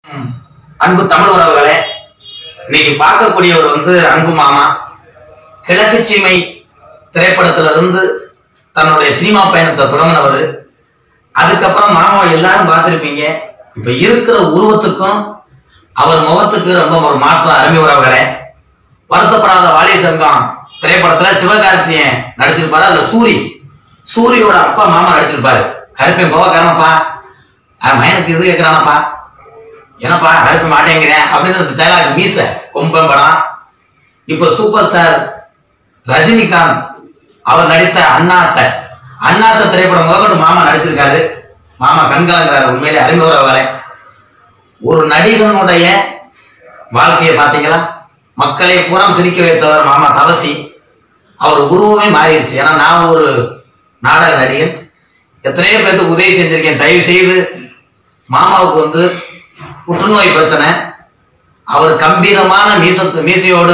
ம். அன்பு தமிழ் உறவுகளே இன்னைக்கு பார்க்கக்கூடியவர் வந்து அன்பு மாமா கிழக்கு சீமை திரைப்படத்துல இருந்து தன்னுடைய சினிமா பயணத்தை தொடங்கினவர் அதுக்கப்புறம் மாமாவை எல்லாரும் பார்த்திருப்பீங்க இப்ப இருக்கிற உருவத்துக்கும் அவர் முகத்துக்கு ரொம்ப ஒரு மாற்றம் அருமை உறவுகளே வருத்தப்படாத வாலி சங்கம் திரைப்படத்துல சிவகார்த்தியன் நடிச்சிருப்பாரு அதுல சூரி சூரியோட அப்பா மாமா நடிச்சிருப்பாரு கருப்பேன் கோவக்காரனப்பா அவன் மயனுக்கு இது கேட்கிறானப்பா என்னப்பா அனுப்ப மாட்டேங்கிறேன் அப்படின்னு அந்த டைலாக் மீச கொம்பன் படம் இப்போ சூப்பர் ஸ்டார் ரஜினிகாந்த் அவர் நடித்த அண்ணாத்த அண்ணாத்த திரைப்படம் முதற்கொண்டு மாமா நடிச்சிருக்காரு மாமா கண்கலங்கிறாரு உண்மையிலே அறிமுகவர்களே ஒரு நடிகனுடைய வாழ்க்கையை பார்த்தீங்களா மக்களை பூரா சிரிக்க வைத்தவர் மாமா தவசி அவர் உருவமே மாறிடுச்சு ஏன்னா நான் ஒரு நாடக நடிகன் எத்தனையோ பேருக்கு உதவி செஞ்சிருக்கேன் தயவு செய்து மாமாவுக்கு வந்து புற்றுநோய் பிரச்சனை அவர் கம்பீரமான மீசத்து மீசையோடு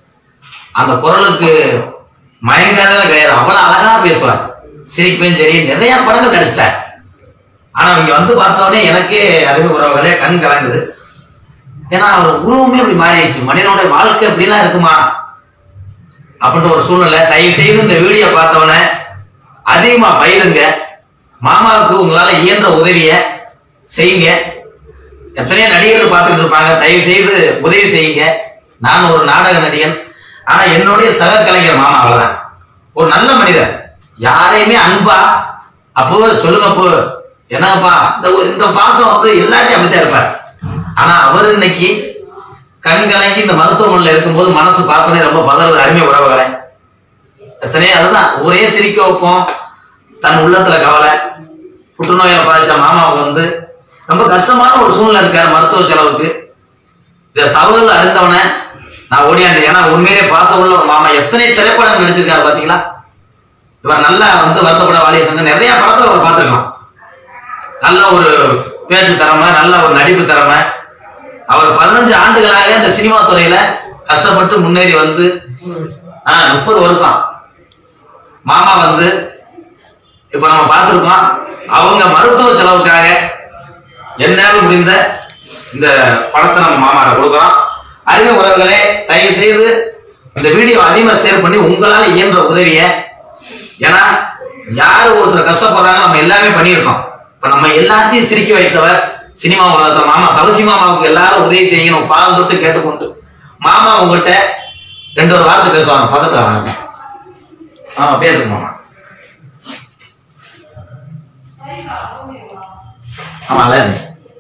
அந்த குரலுக்கு மயங்காத கிடையாது அவ்வளவு அழகா பேசுவார் சிரிப்பையும் சரி நிறைய படங்கள் நடிச்சிட்டார் ஆனா இங்க வந்து பார்த்தோடனே எனக்கே அறிவு உறவுகளே கண் கலங்குது ஏன்னா அவர் உருவமே அப்படி மாறிடுச்சு மனிதனுடைய வாழ்க்கை அப்படிலாம் இருக்குமா அப்படின்ற ஒரு சூழ்நிலை தயவு செய்து இந்த வீடியோ பார்த்தவொடனே அதிகமா பயிருங்க மாமாவுக்கு உங்களால இயன்ற உதவிய செய்யுங்க எத்தனையோ நடிகர்கள் பார்த்துட்டு இருப்பாங்க தயவு செய்து உதவி செய்யுங்க நான் ஒரு நாடக நடிகன் ஆனா என்னுடைய சக கலைஞர் மாமா அவ்வளவுதான் ஒரு நல்ல மனிதர் யாரையுமே அன்பா அப்போ சொல்லுங்க அப்போ என்னப்பா இந்த ஒரு- இந்த பாசம் வந்து எல்லாத்தையும் அப்படித்தான் இருப்பார் ஆனா அவர் இன்னைக்கு கண் கலங்கி இந்த மருத்துவமனையில இருக்கும்போது மனசு பார்த்தோன்னே ரொம்ப பதறது அருமை உறவுகளை எத்தனையோ அதுதான் ஒரே சிரிக்க வைப்போம் தன் உள்ளத்துல கவலை புற்றுநோயால பாதிச்ச மாமாவுக்கு வந்து ரொம்ப கஷ்டமான ஒரு சூழ்நிலை இருக்காரு மருத்துவ செலவுக்கு இத தவறுகள் அறிந்தவன நான் ஓடியாந்தேன் ஏன்னா உண்மையிலே பாசம் உள்ள ஒரு மாமா எத்தனை திரைப்படங்கள் நடிச்சிருக்காரு பாத்தீங்களா இவர் நல்லா வந்து வருத்தப்பட வாலிய சங்கம் நிறைய படத்தை அவர் பார்த்துருக்கலாம் நல்ல ஒரு பேச்சு திறமை நல்ல ஒரு நடிப்பு திறமை அவர் பதினஞ்சு ஆண்டுகளாக இந்த சினிமா துறையில கஷ்டப்பட்டு முன்னேறி வந்து ஆஹ் முப்பது வருஷம் மாமா வந்து இப்ப நம்ம பார்த்திருக்கோம் அவங்க மருத்துவ செலவுக்காக என்னாலும் முடிந்த இந்த பணத்தை நம்ம மாமாட்ட கொடுக்குறோம் அறிவு உறவுகளே தயவு செய்து இந்த வீடியோ அதிகமா ஷேர் பண்ணி உங்களால இயன்ற உதவிய ஏன்னா யாரு ஒருத்தர் கஷ்டப்படுறாங்க நம்ம எல்லாமே பண்ணியிருக்கோம் இப்ப நம்ம எல்லாத்தையும் சிரிக்க வைத்தவர் சினிமா உலகத்தை மாமா தவசி மாமாவுக்கு எல்லாரும் உதவி செய்யணும் பாதம் தொட்டு கேட்டுக்கொண்டு மாமா உங்ககிட்ட ரெண்டு ஒரு வார்த்தை பேசுவாங்க பக்கத்துல வாங்க ஆமா பேசுங்க மாமா ஆமா அழகு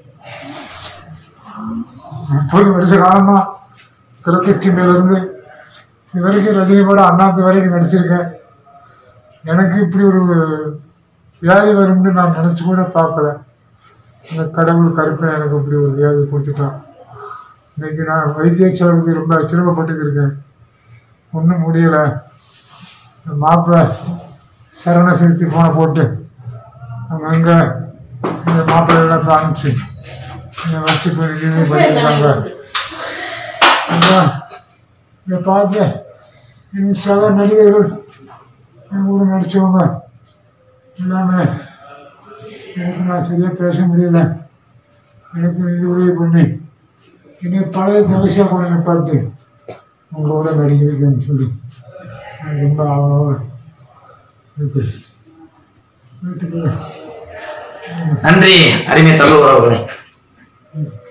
முப்பது வருஷ காலமா திருக்கட்சிமையிலிருந்து இது வரைக்கும் ரஜினி படம் அண்ணாத்து வரைக்கும் நடிச்சிருக்கேன் எனக்கு இப்படி ஒரு வியாதி வரும்னு நான் நினச்சி கூட பார்க்கல இந்த கடவுள் கருப்பன் எனக்கு இப்படி ஒரு வியாதி கொடுத்துட்டான் இன்னைக்கு நான் வைத்திய செலவுக்கு ரொம்ப சிரமப்பட்டு இருக்கேன் ஒன்றும் முடியலை மாப்பிள்ளை சரண சிகிச்சை போன போட்டு அங்கங்கே இந்த மாப்பிள்ளையெல்லாம் காமிச்சு இதை வச்சு கொஞ்சம் இது பண்ணியிருக்காங்க அதான் இதை பார்த்து இன்னும் சக நடிகர்கள் என் கூட நடித்தவங்க எல்லாமே எனக்கு நான் சரியாக பேச முடியல எனக்கு இது உதவி பண்ணி என்னை பழைய தலசியாக கொண்டு நிப்பாட்டு உங்களோட நடிக்க வைக்கணும்னு சொல்லி நான் ரொம்ப ஆவலாக இருக்கு வீட்டுக்கு நன்றி அருமை தமிழ் உறவுகளே ம்.